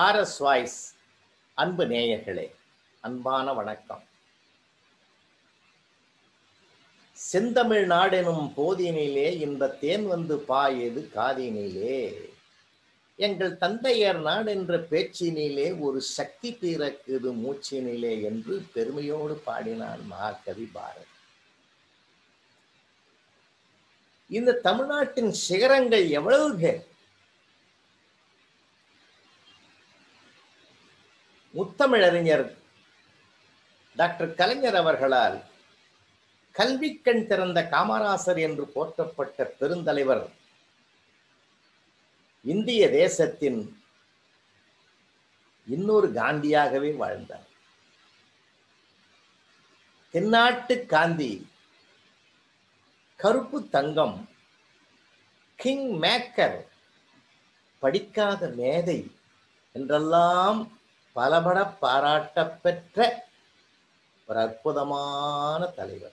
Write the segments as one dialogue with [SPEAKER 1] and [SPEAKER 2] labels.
[SPEAKER 1] RS voice அன்பு நேயர்களே அன்பான வணக்கம் செந்தமிழ் நாடெனும் போதினிலே இந்த தேன் வந்து பாயது காதினிலே எங்கள் தந்தையர் நாடென்ற பேச்சினிலே ஒரு சக்தி பிறக்குது மூச்சினிலே என்று பெருமையோடு பாடினான் மகாகவி பாரதி இந்த தமிழ்நாட்டின் சிகரங்கள் எவ்வளவு பேர் முத்தமிழறிஞர் டாக்டர் கலைஞர் அவர்களால் கல்வி கண் திறந்த காமராசர் என்று போற்றப்பட்ட பெருந்தலைவர் இந்திய தேசத்தின் இன்னொரு காந்தியாகவே வாழ்ந்தார் தென்னாட்டு காந்தி கருப்பு தங்கம் கிங் மேக்கர் படிக்காத மேதை என்றெல்லாம் பலபட பாராட்ட பெற்ற ஒரு அற்புதமான தலைவர்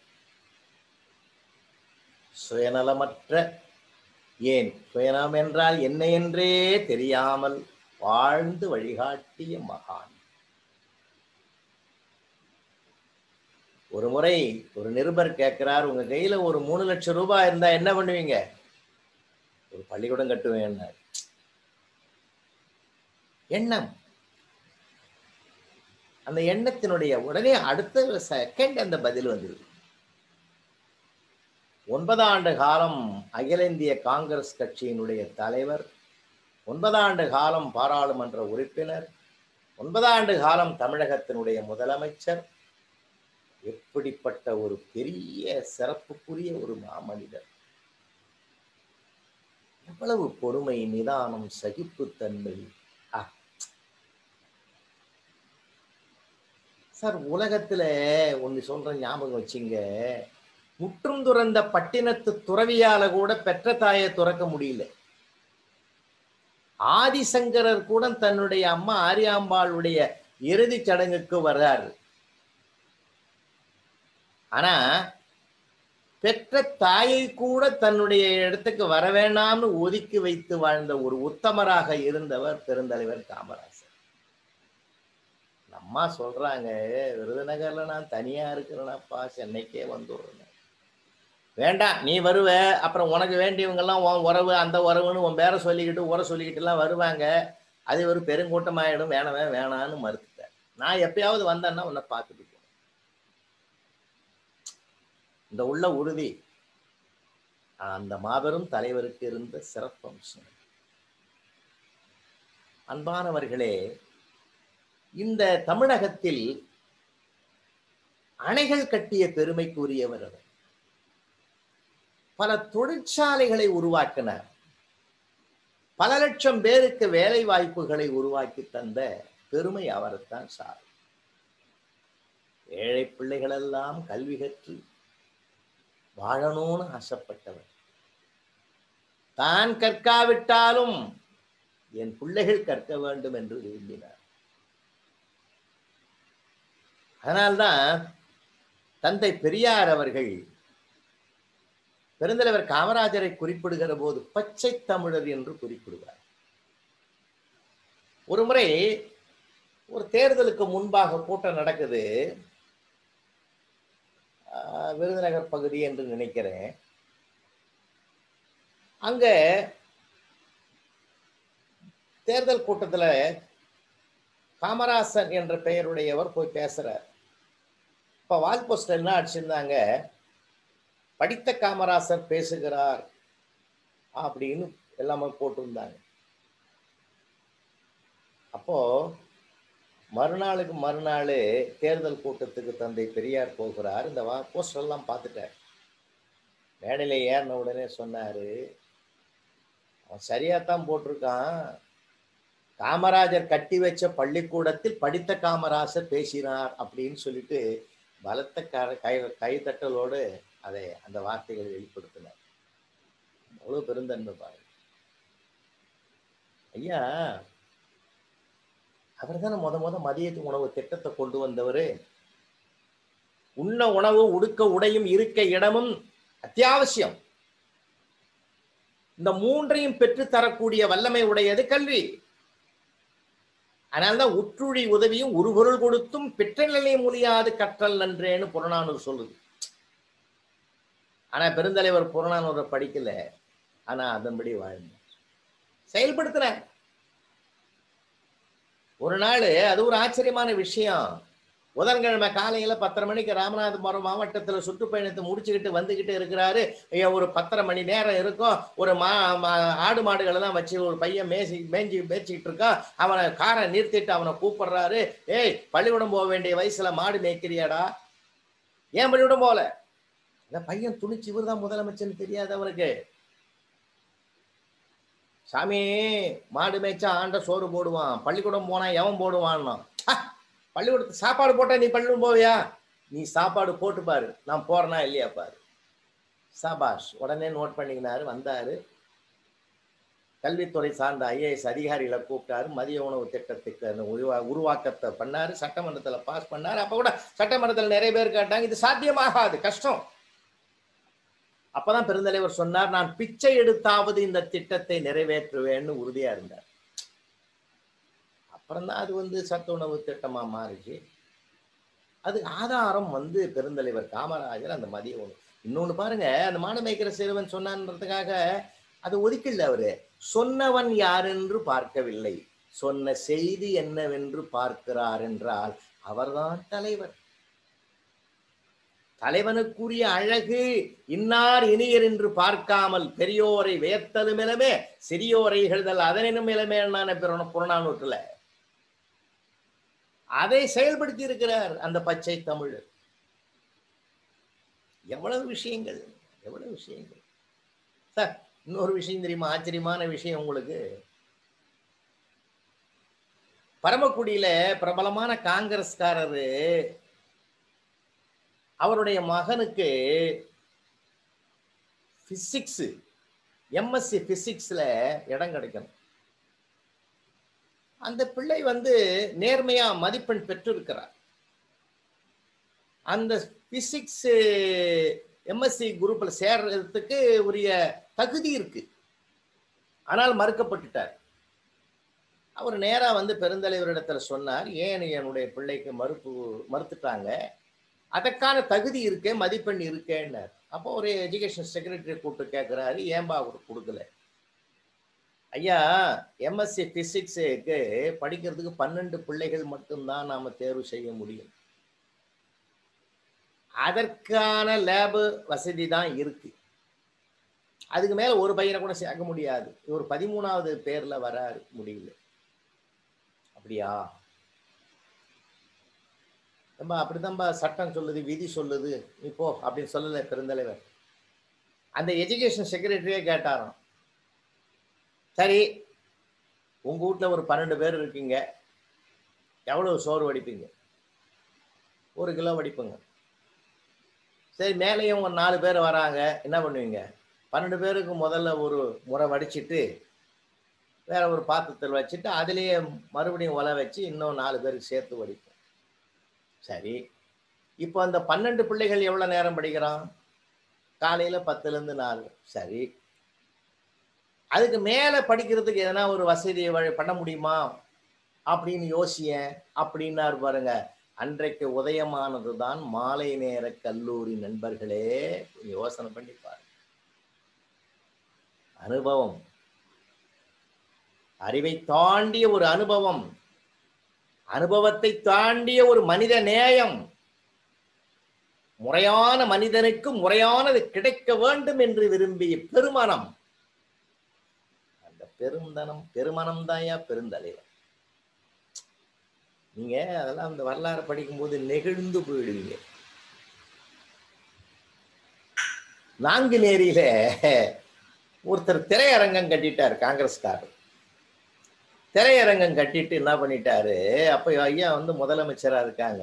[SPEAKER 1] சுயநலமற்ற ஏன் சுயநலம் என்றால் என்ன என்றே தெரியாமல் வாழ்ந்து வழிகாட்டிய மகான் ஒரு முறை ஒரு நிருபர் கேட்கிறார் உங்க கையில ஒரு மூணு லட்சம் ரூபாய் இருந்தா என்ன பண்ணுவீங்க ஒரு பள்ளிக்கூடம் கட்டுவேன் எண்ணம் அந்த எண்ணத்தினுடைய உடனே அடுத்த செகண்ட் அந்த பதில் வந்துருக்கு ஒன்பதாண்டு காலம் அகில இந்திய காங்கிரஸ் கட்சியினுடைய தலைவர் ஒன்பதாண்டு காலம் பாராளுமன்ற உறுப்பினர் ஒன்பதாண்டு காலம் தமிழகத்தினுடைய முதலமைச்சர் எப்படிப்பட்ட ஒரு பெரிய சிறப்புக்குரிய ஒரு மாமனிதர் எவ்வளவு பொறுமை நிதானம் சகிப்புத்தன்மை சார் உலகத்துல ஒண்ணு சொல்ற ஞாபகம் வச்சுங்க முற்றும் துறந்த பட்டினத்து துறவியால கூட பெற்ற தாயை துறக்க முடியல ஆதிசங்கரர் கூட தன்னுடைய அம்மா ஆரியாம்பாளுடைய இறுதி சடங்குக்கு வர்றாரு ஆனா பெற்ற தாயை கூட தன்னுடைய இடத்துக்கு வர வேண்டாம்னு ஒதுக்கி வைத்து வாழ்ந்த ஒரு உத்தமராக இருந்தவர் பெருந்தலைவர் காமராஜர் அம்மா சொல்றாங்க விருதுநகர்ல நான் தனியா இருக்கிறேனப்பா சென்னைக்கே வந்துடுறேன் வேண்டாம் நீ வருவ அப்புறம் உனக்கு வேண்டியவங்கெல்லாம் உன் உறவு அந்த உறவுன்னு உன் பேரை சொல்லிக்கிட்டு உர சொல்லிக்கிட்டு எல்லாம் வருவாங்க அது ஒரு பெருங்கூட்டமாயிடும் வேணவே வேணான்னு மறுத்துட்டேன் நான் எப்பயாவது வந்தேன்னா உன்னை பார்த்துட்டு போனேன் இந்த உள்ள உறுதி அந்த மாபெரும் தலைவருக்கு இருந்த சிறப்பம்சம் அன்பானவர்களே இந்த தமிழகத்தில் அணைகள் கட்டிய பெருமைக்குரியவர் அவர் பல தொழிற்சாலைகளை உருவாக்கினார் பல லட்சம் பேருக்கு வேலை வாய்ப்புகளை உருவாக்கி தந்த பெருமை அவரைத்தான் சார் ஏழை பிள்ளைகளெல்லாம் கல்வி கற்று வாழணும்னு ஆசைப்பட்டவர் தான் கற்காவிட்டாலும் என் பிள்ளைகள் கற்க வேண்டும் என்று விரும்பினார் அதனால்தான் தந்தை பெரியார் அவர்கள் பெருந்தலைவர் காமராஜரை குறிப்பிடுகிற போது பச்சை தமிழர் என்று குறிப்பிடுவார் ஒரு முறை ஒரு தேர்தலுக்கு முன்பாக கூட்டம் நடக்குது விருதுநகர் பகுதி என்று நினைக்கிறேன் அங்க தேர்தல் கூட்டத்தில் காமராசன் என்ற பெயருடையவர் போய் பேசுறார் இப்போ வால் போஸ்டர் என்ன அடிச்சிருந்தாங்க படித்த காமராசர் பேசுகிறார் அப்படின்னு எல்லாமே போட்டிருந்தாங்க அப்போ மறுநாளுக்கு மறுநாள் தேர்தல் கூட்டத்துக்கு தந்தை பெரியார் போகிறார் இந்த வா போஸ்டர்லாம் பார்த்துட்டார் மேடையில் ஏறின உடனே சொன்னார் அவன் சரியாத்தான் போட்டிருக்கான் காமராஜர் கட்டி வச்ச பள்ளிக்கூடத்தில் படித்த காமராசர் பேசினார் அப்படின்னு சொல்லிட்டு பலத்த கை கைத்தட்டலோடு அதை அந்த வார்த்தைகளை வெளிப்படுத்தினார் அவ்வளோ பெருந்தன்மை பாருங்க ஐயா அவர் தானே முத முத மதியத்து உணவு திட்டத்தை கொண்டு வந்தவர் உண்ண உணவு உடுக்க உடையும் இருக்க இடமும் அத்தியாவசியம் இந்த மூன்றையும் பெற்று தரக்கூடிய வல்லமை உடையது கல்வி அதனால்தான் உற்றுழி உதவியும் ஒரு பொருள் கொடுத்தும் பெற்ற நிலை முடியாது கற்றல் நன்றேன்னு புறநானூறு சொல்லுது ஆனா பெருந்தலைவர் புறநானூரை படிக்கல ஆனா அதன்படி வாழ்ந்தார் செயல்படுத்தின ஒரு நாள் அது ஒரு ஆச்சரியமான விஷயம் புதன்கிழமை காலையில பத்தரை மணிக்கு ராமநாதபுரம் மாவட்டத்துல சுற்றுப்பயணத்தை முடிச்சுக்கிட்டு வந்துகிட்டு இருக்கிறாரு ஐயா, ஒரு பத்தரை மணி நேரம் இருக்கும் ஒரு மா மா- ஆடு மாடுகள் எல்லாம் வச்சு ஒரு பையன் மேய்ச்சி மேய்ஞ்சி மேய்ச்சிக்கிட்டு இருக்கான் அவனை காரை நிறுத்திட்டு அவனை கூப்பிடுறாரு ஏய் பள்ளிக்கூடம் போக வேண்டிய வயசுல மாடு மேய்க்கிறியாடா ஏன் பள்ளிக்கூடம் போகல இந்த பையன் துணிச்சு இவர் தான் முதலமைச்சர்னு தெரியாது அவனுக்கு சாமி மாடு மேய்ச்சா ஆண்ட சோறு போடுவான் பள்ளிக்கூடம் போனா எவன் போடுவான்னா "ஹ, பள்ளிக்கூடத்துக்கு சாப்பாடு போட்டா நீ பள்ளிக்கூடம் போவியா நீ சாப்பாடு போட்டு பாரு நான் போறேனா இல்லையா பாரு சபாஷ் உடனே நோட் பண்ணிக்கினாரு வந்தாரு கல்வித்துறை சார்ந்த ஐஏஎஸ் அதிகாரிகளை கூப்பிட்டாரு மதிய உணவு திட்டத்துக்கு அந்த உருவா உருவாக்கத்தை பண்ணாரு சட்டமன்றத்துல பாஸ் பண்ணாரு அப்ப கூட சட்டமன்றத்துல நிறைய பேர் கேட்டாங்க இது சாத்தியமாகாது கஷ்டம் அப்பதான் பெருந்தலைவர் சொன்னார் நான் பிச்சை எடுத்தாவது இந்த திட்டத்தை நிறைவேற்றுவேன்னு உறுதியா இருந்தார் அப்புறம் தான் அது வந்து சத்து உணவு திட்டமா மாறிச்சு அது ஆதாரம் வந்து பெருந்தலைவர் காமராஜர் அந்த மதிய உணவு இன்னொன்னு பாருங்க அந்த மாடு மேய்க்கிற சிறுவன் சொன்னான்றதுக்காக அதை ஒதுக்கல அவரு சொன்னவன் யாரென்று பார்க்கவில்லை சொன்ன செய்தி என்னவென்று பார்க்கிறார் என்றால் அவர்தான் தலைவர் தலைவனுக்குரிய அழகு இன்னார் இனியர் என்று பார்க்காமல் பெரியோரை வியத்தலும் இளமே சிறியோரை இகழ்தல் அதனினும் இளமேனான புறநானூற்றுல அதை செயல்படுத்தி இருக்கிறார் அந்த பச்சை தமிழர் எவ்வளவு விஷயங்கள் எவ்வளவு விஷயங்கள் சார் இன்னொரு விஷயம் தெரியுமா ஆச்சரியமான விஷயம் உங்களுக்கு பரமக்குடியில பிரபலமான காங்கிரஸ்காரரு அவருடைய மகனுக்கு பிசிக்ஸ் எம்எஸ்சி பிசிக்ஸ்ல இடம் கிடைக்கணும் அந்த பிள்ளை வந்து நேர்மையா மதிப்பெண் பெற்றிருக்கிறார் அந்த பிசிக்ஸ் எம்எஸ்சி குரூப்ல சேர்றதுக்கு உரிய தகுதி இருக்கு ஆனால் மறுக்கப்பட்டுட்டார் அவர் நேரா வந்து பெருந்தலைவரிடத்துல சொன்னார் ஏன் என்னுடைய பிள்ளைக்கு மறுப்பு மறுத்துட்டாங்க அதற்கான தகுதி இருக்கே மதிப்பெண் இருக்கேன்னார் அப்போ ஒரு எஜுகேஷன் செக்ரட்டரி கூப்பிட்டு கேட்குறாரு ஏன்பா அவருக்கு கொடுக்கல ஐயா எம்எஸ்சி பிசிக்ஸுக்கு படிக்கிறதுக்கு பன்னெண்டு பிள்ளைகள் மட்டும்தான் நாம தேர்வு செய்ய முடியும் அதற்கான லேபு வசதி தான் இருக்கு அதுக்கு மேல ஒரு பையனை கூட சேர்க்க முடியாது இவர் பதிமூணாவது பேர்ல வராரு முடியல அப்படியா நம்ம அப்படித்தான்பா சட்டம் சொல்லுது விதி சொல்லுது நீ போ அப்படின்னு சொல்லல பெருந்தலைவர் அந்த எஜுகேஷன் செக்ரட்டரியே கேட்டாராம் சரி உங்க வீட்ல ஒரு பன்னெண்டு பேர் இருக்கீங்க எவ்வளவு சோறு வடிப்பீங்க ஒரு கிலோ வடிப்புங்க சரி மேலேயும் ஒரு நாலு பேர் வராங்க என்ன பண்ணுவீங்க பன்னெண்டு பேருக்கு முதல்ல ஒரு முறை வடிச்சிட்டு வேற ஒரு பாத்திரத்தில் வச்சுட்டு அதுலேயே மறுபடியும் ஒலை வச்சு இன்னும் நாலு பேருக்கு சேர்த்து வடிப்போம் சரி இப்போ அந்த பன்னெண்டு பிள்ளைகள் எவ்வளோ நேரம் படிக்கிறான் காலையில் பத்துலேருந்து நாலு சரி அதுக்கு மேலே படிக்கிறதுக்கு எதனா ஒரு வசதி வழி பண்ண முடியுமா அப்படின்னு யோசியேன் அப்படின்னாரு பாருங்க அன்றைக்கு உதயமானது தான் மாலை நேர கல்லூரி நண்பர்களே கொஞ்சம் யோசனை பண்ணி பாருங்க அனுபவம் அறிவை தாண்டிய ஒரு அனுபவம் அனுபவத்தை தாண்டிய ஒரு மனித நேயம் முறையான மனிதனுக்கு முறையானது கிடைக்க வேண்டும் என்று விரும்பிய பெருமனம் அந்த பெருந்தனம் பெருமனம் தாயா பெருந்தலைவர் நீங்க அதெல்லாம் அந்த வரலாறு படிக்கும்போது நெகிழ்ந்து போயிடுவீங்க நாங்குநேரியில ஒருத்தர் திரையரங்கம் கட்டிட்டார் காங்கிரஸ்காரர் திரையரங்கம் கட்டிட்டு என்ன பண்ணிட்டாரு அப்ப ஐயா வந்து முதலமைச்சரா இருக்காங்க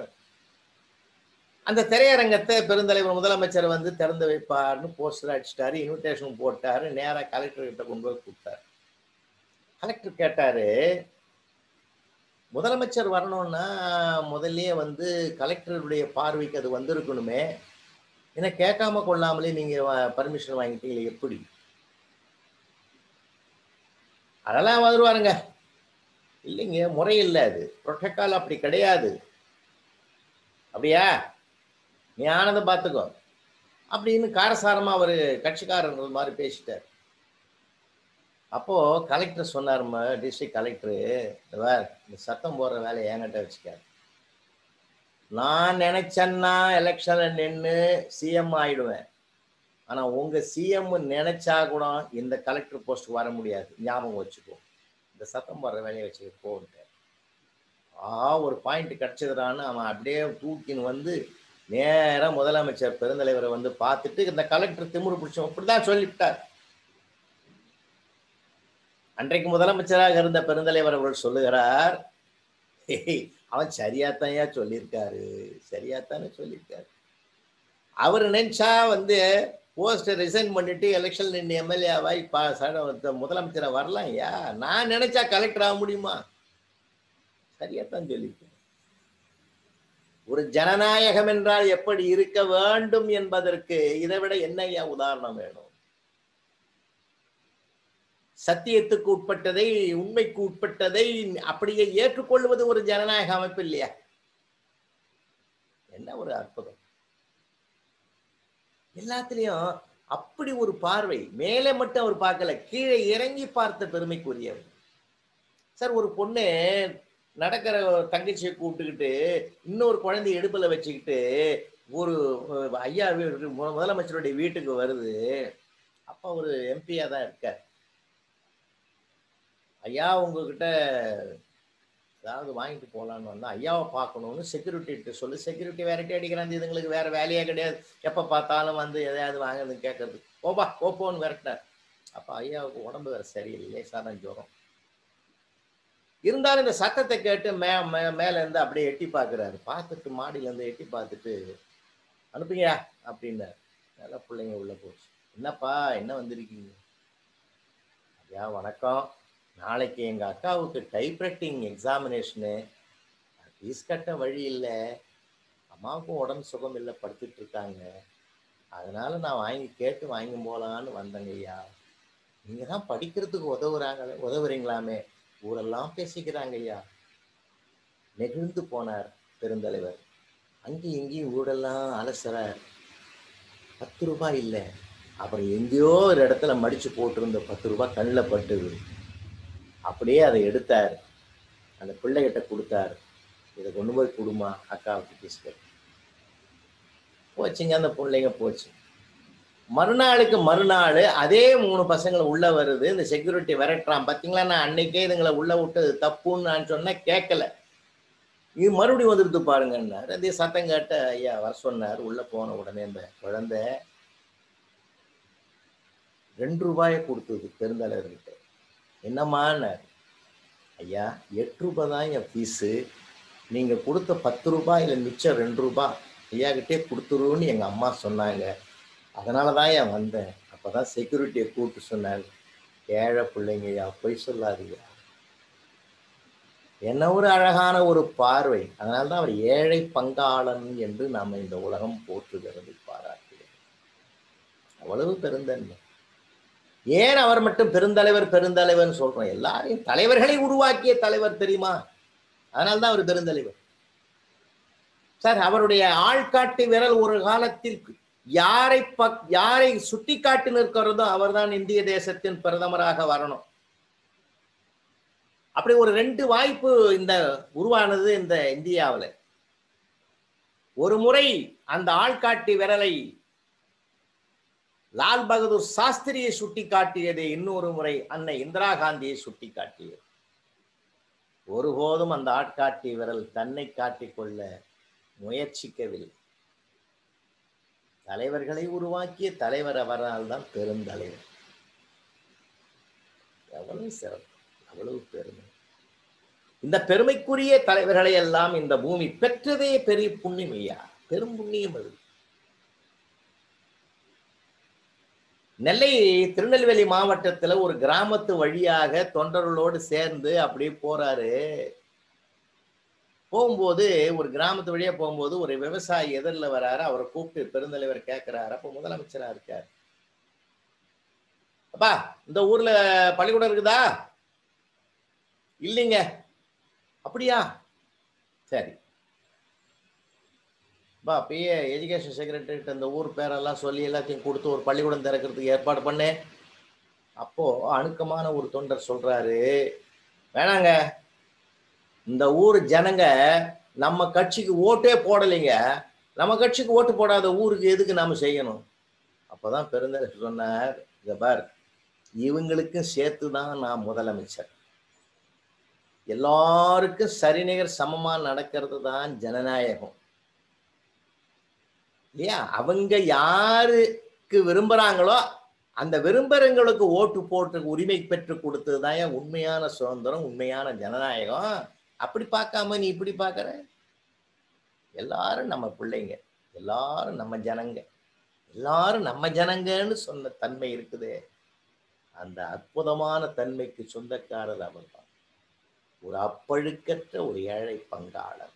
[SPEAKER 1] அந்த திரையரங்கத்தை பெருந்தலைவர் முதலமைச்சர் வந்து திறந்து வைப்பார்னு போஸ்டர் அடிச்சிட்டாரு இன்விடேஷன் போட்டாரு நேரா கலெக்டர் கிட்ட கொண்டு போய் கொடுத்தாரு கலெக்டர் கேட்டாரு முதலமைச்சர் வரணும்னா முதல்லயே வந்து கலெக்டருடைய பார்வைக்கு அது வந்திருக்கணுமே என்ன கேட்காம கொள்ளாமலே நீங்க பர்மிஷன் வாங்கிட்டீங்களே எப்படி அதெல்லாம் வருவாருங்க இல்லைங்க முறை இல்லை அது புரோட்டோக்கால் அப்படி கிடையாது அப்படியா நீ ஆனந்தம் பார்த்துக்கோ அப்படின்னு காரசாரமா அவர் கட்சிக்காரர் மாதிரி பேசிட்டார் அப்போ கலெக்டர் சொன்னாருமா டிஸ்ட்ரிக்ட் கலெக்டரு இந்த சத்தம் போடுற வேலையை என்கிட்ட வச்சுக்காரு நான் நினைச்சேன்னா எலெக்ஷன்ல நின்று சிஎம் ஆயிடுவேன் ஆனா உங்க சிஎம் நினைச்சா கூட இந்த கலெக்டர் போஸ்ட் வர முடியாது ஞாபகம் வச்சுக்கோ இந்த சத்தம் போடுற வேலையை வச்சுக்க போன்ட்டு ஆ ஒரு பாயிண்ட் கிடைச்சதுடான்னு அவன் அப்படியே தூக்கின்னு வந்து நேரா முதலமைச்சர் பெருந்தலைவரை வந்து பார்த்துட்டு இந்த கலெக்டர் திமுரு பிடிச்சோம் இப்படிதான் சொல்லிவிட்டார் அன்றைக்கு முதலமைச்சராக இருந்த பெருந்தலைவர் அவர்கள் சொல்லுகிறார் "ஏய், அவன் சரியாத்தான்யா சொல்லியிருக்காரு சரியாத்தானே சொல்லியிருக்காரு அவர் நினைச்சா வந்து போஸ்ட் ரிசைன் பண்ணிட்டு எலெக்ஷன் நின்று எம்எல்ஏவாய் முதலமைச்சரை வரலாம் ஐயா நான் நினைச்சா கலெக்டர் ஆக முடியுமா சரியாத்தான் சொல்லியிருக்கேன் ஒரு ஜனநாயகம் என்றால் எப்படி இருக்க வேண்டும் என்பதற்கு இதை விட என்ன ஐயா உதாரணம் வேணும் சத்தியத்துக்கு உட்பட்டதை உண்மைக்கு உட்பட்டதை அப்படியே ஏற்றுக்கொள்வது ஒரு ஜனநாயக அமைப்பு இல்லையா என்ன ஒரு அற்புதம் எல்லாத்துலயும் அப்படி ஒரு பார்வை மேலே மட்டும் அவர் பார்க்கல கீழே இறங்கி பார்த்த பெருமைக்குரியவர் சார் ஒரு பொண்ணு நடக்கிற தங்கச்சியை கூப்பிட்டுக்கிட்டு இன்னொரு குழந்தை இடுப்புல வச்சுக்கிட்டு ஒரு அஹ், ஐயா வீ- மு- முதலமைச்சருடைய வீட்டுக்கு வருது அப்பா ஒரு எம்பியா தான் இருக்கார் ஐயா உங்ககிட்ட ஏதாவது வாங்கிட்டு போகலான்னு வந்தா ஐயாவை பார்க்கணும்னு செக்யூரிட்டி சொல்லி செக்யூரிட்டி வேறட்டி அடிக்கிறாங்க இதுங்களுக்கு வேற வேலையே கிடையாது எப்போ பார்த்தாலும் வந்து எதையாவது வாங்குறது கேட்கறது போப்பா போப்போன்னு விரட்டினார் அப்போ ஐயாவுக்கு உடம்பு வேற சரியில்லை லேசாதான் ஜுரம் இருந்தாலும் இந்த சத்தத்தை கேட்டு மே மே- மேல இருந்து அப்படியே எட்டி பார்க்குறாரு பார்த்துட்டு மாடியில இருந்து எட்டி பார்த்துட்டு அனுப்புங்கயா அப்படின்னாரு நல்ல பிள்ளைங்க உள்ள போச்சு என்னப்பா என்ன வந்திருக்கீங்க ஐயா வணக்கம் நாளைக்கு எங்க அக்காவுக்கு டைப்ரைட்டிங் எக்ஸாமினேஷனு ஃபீஸ் கட்ட வழி இல்லை அம்மாவுக்கும் உடம்பு சுகம் இல்லை படுத்துட்டு இருக்காங்க அதனால நான் வாங்கி கேட்டு வாங்கி போலான்னு வந்தேங்க ஐயா நீங்க தான் படிக்கிறதுக்கு உதவுறாங்களே உதவுறீங்களாமே ஊரெல்லாம் பேசிக்கிறாங்க ஐயா நெகிழ்ந்து போனார் பெருந்தலைவர் அங்கேயும் இங்கேயும் ஊரெல்லாம் அலசுறார் பத்து ரூபாய் இல்லை அப்புறம் எங்கேயோ ஒரு இடத்துல மடிச்சு போட்டிருந்த பத்து ரூபாய் கண்ணில் பட்டுது அப்படியே அதை எடுத்தார் அந்த பிள்ளைகிட்ட கொடுத்தார் இதை கொண்டு போய் கொடுமா அக்காவுக்கு பிஸ்கட் போச்சுங்க அந்த பிள்ளைங்க போச்சு மறுநாளுக்கு மறுநாள் அதே மூணு பசங்களை உள்ள வருது இந்த செக்யூரிட்டி விரட்டுறான் பாத்தீங்களா நான் அன்னைக்கே இதுங்களை உள்ள விட்டது தப்புன்னு நான் சொன்னேன் கேட்கல இது மறுபடியும் வந்துடுது பாருங்கன்னாரு அதே சத்தம் கேட்ட ஐயா வர சொன்னார் உள்ள போன உடனே இந்த குழந்தை ரெண்டு ரூபாயை கொடுத்தது பெருந்தலைவர்கிட்ட என்னம்மான்னாரு ஐயா எட்டு ரூபாய் தான் என் ஃபீஸு நீங்கள் கொடுத்த பத்து ரூபாய் இல்லை மிச்சம் ரெண்டு ரூபாய் ஐயா கிட்டே கொடுத்துருன்னு எங்கள் அம்மா சொன்னாங்க அதனால தான் ஏன் வந்தேன் அப்போ தான் செக்யூரிட்டியை கூப்பிட்டு சொன்னாங்க ஏழை பிள்ளைங்கய்யா பொய் சொல்லாதீங்க என்ன ஒரு அழகான ஒரு பார்வை அதனால தான் அவர் ஏழை பங்காளன் என்று நாம் இந்த உலகம் போற்றுகிறது பாராட்டுகிறது அவ்வளவு பெருந்தன்மை ஏன் அவர் மட்டும் பெருந்தலைவர் பெருந்தலைவர்னு சொல்றோம் எல்லாரையும் தலைவர்களை உருவாக்கிய தலைவர் தெரியுமா அதனால தான் அவர் பெருந்தலைவர் சார் அவருடைய ஆள்காட்டி விரல் ஒரு காலத்தில் யாரை பக் யாரை சுட்டி காட்டி நிற்கிறதோ அவர்தான் இந்திய தேசத்தின் பிரதமராக வரணும் அப்படி ஒரு ரெண்டு வாய்ப்பு இந்த உருவானது இந்த இந்தியாவில் ஒரு முறை அந்த ஆள்காட்டி விரலை லால் பகதூர் சாஸ்திரியை சுட்டி காட்டியது இன்னொரு முறை அன்னை இந்திரா காந்தியை சுட்டி காட்டியது ஒருபோதும் அந்த ஆட்காட்டி விரல் தன்னை காட்டிக்கொள்ள முயற்சிக்கவில்லை தலைவர்களை உருவாக்கிய தலைவர் அவரால் தான் பெருந்தலைவர் எவ்வளவு சிறப்பு அவ்வளவு பெருமை இந்த பெருமைக்குரிய தலைவர்களை எல்லாம் இந்த பூமி பெற்றதே பெரிய புண்ணியம் ஐயா பெரும் புண்ணியம் அது நெல்லை திருநெல்வேலி மாவட்டத்துல ஒரு கிராமத்து வழியாக தொண்டர்களோடு சேர்ந்து அப்படியே போறாரு போகும்போது ஒரு கிராமத்து வழியா போகும்போது ஒரு விவசாயி எதிரில் வராரு அவரை கூப்பிட்டு பெருந்தலைவர் கேட்கிறாரு அப்ப முதலமைச்சரா இருக்காரு அப்பா இந்த ஊர்ல பள்ளிக்கூடம் இருக்குதா இல்லைங்க அப்படியா சரி பா பிஏ எஜுகேஷன் செக்ரட்டரிட்ட இந்த ஊர் பேரெல்லாம் சொல்லி எல்லாத்தையும் கொடுத்து ஒரு பள்ளிக்கூடம் திறக்கிறதுக்கு ஏற்பாடு பண்ணு அப்போ அணுக்கமான ஒரு தொண்டர் சொல்றாரு வேணாங்க இந்த ஊர் ஜனங்க நம்ம கட்சிக்கு ஓட்டே போடலைங்க நம்ம கட்சிக்கு ஓட்டு போடாத ஊருக்கு எதுக்கு நாம செய்யணும் அப்பதான் பெருந்தலைவர் சொன்னார் இத பார் இவங்களுக்கும் சேர்த்து தான் நான் முதலமைச்சர் எல்லாருக்கும் சரிநிகர் சமமா நடக்கிறது தான் ஜனநாயகம் இல்லையா அவங்க யாருக்கு விரும்புறாங்களோ அந்த விரும்புறவங்களுக்கு ஓட்டு போட்டு உரிமை பெற்று கொடுத்தது தான் உண்மையான சுதந்திரம் உண்மையான ஜனநாயகம் அப்படி பார்க்காம நீ இப்படி பார்க்கற எல்லாரும் நம்ம பிள்ளைங்க எல்லாரும் நம்ம ஜனங்க எல்லாரும் நம்ம ஜனங்கன்னு சொன்ன தன்மை இருக்குது அந்த அற்புதமான தன்மைக்கு சொந்தக்காரர் அவர்தான் ஒரு அப்பழுக்கற்ற ஒரு ஏழை பங்காளர்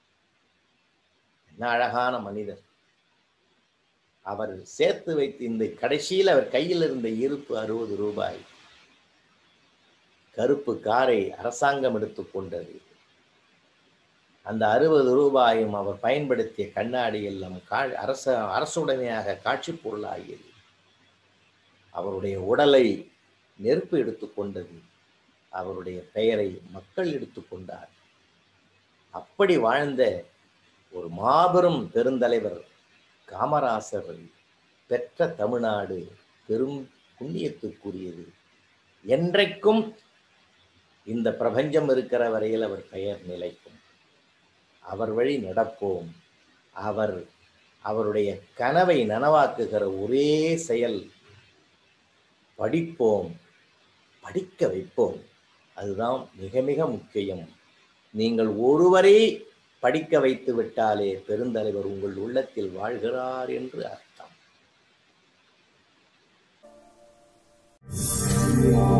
[SPEAKER 1] என்ன அழகான மனிதர் அவர் சேர்த்து வைத்து இந்த கடைசியில் அவர் கையில் இருந்த இருப்பு அறுபது ரூபாய் கருப்பு காரை அரசாங்கம் எடுத்துக்கொண்டது அந்த அறுபது ரூபாயும் அவர் பயன்படுத்திய கண்ணாடி எல்லாம் கா அரச அரசுடைமையாக காட்சி பொருளாகியது அவருடைய உடலை நெருப்பு எடுத்துக்கொண்டது அவருடைய பெயரை மக்கள் எடுத்துக்கொண்டார் அப்படி வாழ்ந்த ஒரு மாபெரும் பெருந்தலைவர் காமராசர் பெற்ற தமிழ்நாடு பெரும் புண்ணியத்துக்குரியது என்றைக்கும் இந்த பிரபஞ்சம் இருக்கிற வரையில் அவர் பெயர் நிலைக்கும் அவர் வழி நடப்போம் அவர் அவருடைய கனவை நனவாக்குகிற ஒரே செயல் படிப்போம் படிக்க வைப்போம் அதுதான் மிக மிக முக்கியம் நீங்கள் ஒருவரை படிக்க வைத்து விட்டாலே பெருந்தலைவர் உங்கள் உள்ளத்தில் வாழ்கிறார் என்று அர்த்தம்